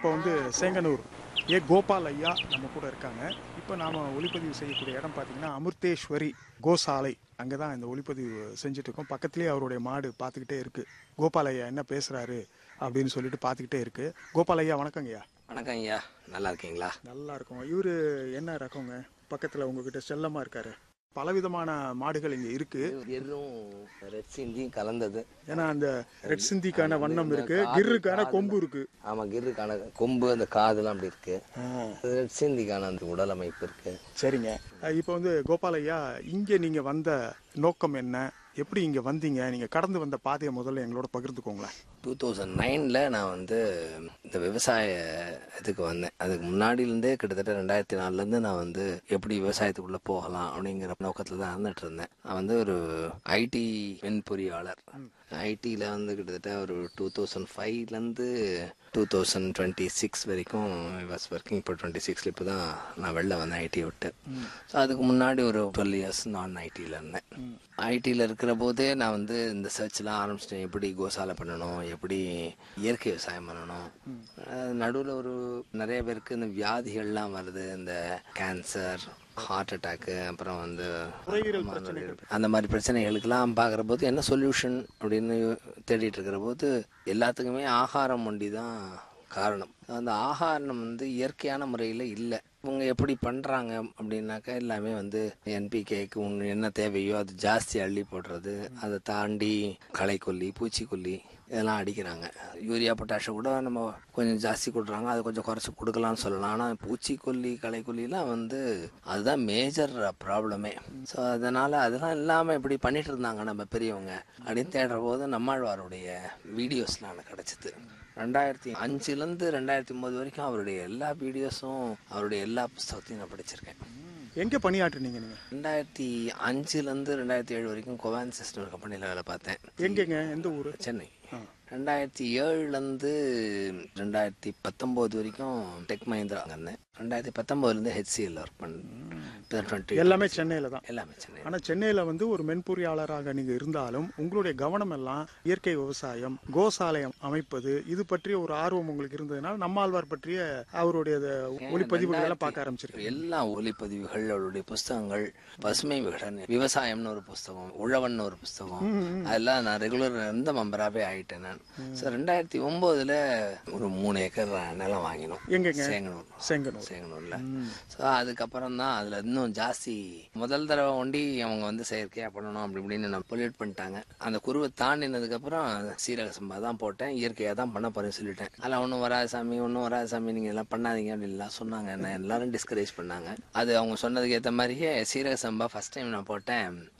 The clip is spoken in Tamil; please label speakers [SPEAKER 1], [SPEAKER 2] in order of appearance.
[SPEAKER 1] இப்போ வந்து சேங்கனூர் ஏ கோபால் ஐயா நம்ம கூட இருக்காங்க இப்போ நாம் ஒளிப்பதிவு செய்யக்கூடிய இடம் பார்த்தீங்கன்னா அமிர்தேஸ்வரி கோசாலை அங்கே தான் இந்த ஒளிப்பதிவு செஞ்சுட்டு இருக்கோம் பக்கத்துலேயே அவருடைய மாடு பார்த்துக்கிட்டே இருக்கு கோபால் ஐயா என்ன பேசுகிறாரு அப்படின்னு சொல்லிட்டு பார்த்துக்கிட்டே இருக்கு கோபால் ஐயா வணக்கங்க ஐயா
[SPEAKER 2] வணக்கம் ஐயா நல்லா இருக்கீங்களா
[SPEAKER 1] நல்லா இருக்கும் இவர் என்ன ரகங்க பக்கத்தில் உங்ககிட்ட செல்லமாக இருக்காரு பலவிதமான மாடுகள் இங்கே இருக்கு
[SPEAKER 2] எரும் ரெட் சிந்தியும் கலந்தது
[SPEAKER 1] ஏன்னா அந்த ரெட் சிந்திக்கான வண்ணம் இருக்கு கிர்ருக்கான கொம்பு இருக்கு
[SPEAKER 2] ஆமா கிருக்கான கொம்பு அந்த காதுலாம் அப்படி இருக்கு ரெட் சிந்திக்கான அந்த உடல் அமைப்பு இருக்கு
[SPEAKER 1] சரிங்க அஹ் இப்போ வந்து கோபால் ஐயா இங்கே நீங்கள் வந்த நோக்கம் என்ன எப்படி இங்கே வந்தீங்க நீங்கள் கடந்து வந்த பாதையை முதல்ல எங்களோட பகிர்ந்துக்கோங்களேன்
[SPEAKER 2] டூ தௌசண்ட் நைனில் நான் வந்து இந்த விவசாய இதுக்கு வந்தேன் அதுக்கு முன்னாடியிலேருந்தே கிட்டத்தட்ட ரெண்டாயிரத்தி நாலுலேருந்து நான் வந்து எப்படி விவசாயத்துக்குள்ளே போகலாம் அப்படிங்கிற நோக்கத்தில் தான் இருந்துட்டு இருந்தேன் நான் வந்து ஒரு ஐடி மென்பொறியாளர் ஐடியில் வந்து கிட்டத்தட்ட ஒரு டூ தௌசண்ட் ஃபைவ்லேருந்து டூ தௌசண்ட் டுவெண்ட்டி சிக்ஸ் வரைக்கும் வாஸ் ஒர்க்கிங் இப்போ டுவெண்ட்டி சிக்ஸில் இப்போ தான் நான் வெளில வந்தேன் ஐடி விட்டு ஸோ அதுக்கு முன்னாடி ஒரு டுவெல் இயர்ஸ் நான் ஐடியில் இருந்தேன் ஐடியில் இருக்கிற போதே நான் வந்து இந்த சர்ச்லாம் ஆரம்பிச்சிட்டேன் எப்படி கோசாலை பண்ணணும் எப்படி இயற்கை விவசாயம் பண்ணணும் நடுவில் ஒரு நிறைய பேருக்கு இந்த வியாதிகள்லாம் வருது இந்த கேன்சர் ஹார்ட் அட்டாக்கு அப்புறம் வந்து அந்த மாதிரி பிரச்சனைகளுக்கெல்லாம் பார்க்குற போது என்ன சொல்யூஷன் அப்படின்னு தேடிட்டு இருக்கிற போது எல்லாத்துக்குமே ஆகாரம் ஒண்டி தான் காரணம் அந்த ஆகாரம் வந்து இயற்கையான முறையில் இல்லை இவங்க எப்படி பண்ணுறாங்க அப்படின்னாக்கா எல்லாமே வந்து என்பிகேக்கு ஒன்று என்ன தேவையோ அது ஜாஸ்தி அள்ளி போடுறது அதை தாண்டி களைக்கொல்லி பூச்சிக்கொல்லி இதெல்லாம் அடிக்கிறாங்க யூரியா பொட்டாஷை கூட நம்ம கொஞ்சம் ஜாஸ்தி கொடுக்குறாங்க அதை கொஞ்சம் குறைச்சி கொடுக்கலாம்னு சொல்லலாம் ஆனால் பூச்சிக்கொல்லி களைக்கொல்லிலாம் வந்து அதுதான் மேஜர் ப்ராப்ளமே ஸோ அதனால் அதெல்லாம் இல்லாமல் இப்படி பண்ணிட்டு இருந்தாங்க நம்ம பெரியவங்க அப்படின்னு தேடுற போது நம்மாழ்வாருடைய வீடியோஸ்லாம் எனக்கு கிடச்சிது ரெண்டாயிரத்தி அஞ்சுலேருந்து ரெண்டாயிரத்தி ஒம்பது வரைக்கும் அவருடைய எல்லா வீடியோஸும் அவருடைய எல்லா புஸ்தகத்தையும் நான் படிச்சிருக்கேன்
[SPEAKER 1] எங்கே பணியாற்றுனீங்க நீங்கள்
[SPEAKER 2] ரெண்டாயிரத்தி அஞ்சுலேருந்து ரெண்டாயிரத்தி ஏழு வரைக்கும் கொவான் சிஸ்டம் ஒரு கம்பெனியில் வேலை பார்த்தேன்
[SPEAKER 1] எங்கெங்க எந்த ஊர்
[SPEAKER 2] சென்னை ரெண்டாயிரத்தி ஏழுலேருந்து ரெண்டாயிரத்தி பத்தொம்போது வரைக்கும் டெக் மஹிந்திரா அங்கே இருந்தேன் ரெண்டாயிரத்தி பத்தொம்போதுலேருந்து ஹெச்சிஎல் ஒர்க் பண்ணேன் டுவெண்ட்டி
[SPEAKER 1] எல்லாமே சென்னையில் தான்
[SPEAKER 2] எல்லாமே சென்னை
[SPEAKER 1] ஆனால் சென்னையில் வந்து ஒரு மென்பொறியாளராக நீங்கள் இருந்தாலும் உங்களுடைய கவனம் எல்லாம் இயற்கை விவசாயம் கோசாலயம் அமைப்பது இது பற்றிய ஒரு ஆர்வம் உங்களுக்கு இருந்ததுனால நம்மாழ்வார் பற்றிய அவருடைய ஒளிப்பதிவுகள் எல்லாம் பார்க்க ஆரம்பிச்சிருக்கு
[SPEAKER 2] எல்லா ஒலிப்பதிவுகள் அவருடைய புஸ்தகங்கள் பசுமை விகடன் விவசாயம்னு ஒரு புஸ்தகம் உழவன் ஒரு புஸ்தகம் அதெல்லாம் நான் ரெகுலர் இருந்த மெம்பராகவே ஆயிட்டேன் நான் ஸோ ரெண்டாயிரத்தி ஒம்போதுல ஒரு மூணு ஏக்கர் நிலம் வாங்கினோம்
[SPEAKER 1] எங்கெங்க?
[SPEAKER 2] சேங்கனூர்
[SPEAKER 1] செங்கனூர்
[SPEAKER 2] சேங்கனூர்ல ஸோ அதுக்கப்புறம் தான் அதுல இன்னும் ஜாஸ்தி முதல் தடவை ஒண்டி அவங்க வந்து செயற்கையா பண்ணணும் அப்படி இப்படின்னு நான் பொல்யூட் பண்ணிட்டாங்க அந்த குருவை தாண்டினதுக்கு அப்புறம் சீரக சம்பா தான் போட்டேன் இயற்கையா தான் பண்ண போறேன்னு சொல்லிட்டேன் அதெல்லாம் ஒன்றும் வராது சாமி ஒன்றும் வராது சாமி நீங்க எல்லாம் பண்ணாதீங்க அப்படின்லாம் சொன்னாங்க என்ன எல்லாரும் டிஸ்கரேஜ் பண்ணாங்க அது அவங்க சொன்னதுக்கு ஏற்ற மாதிரியே சீரக சம்பா ஃபர்ஸ்ட் டைம் நான் போட்டேன்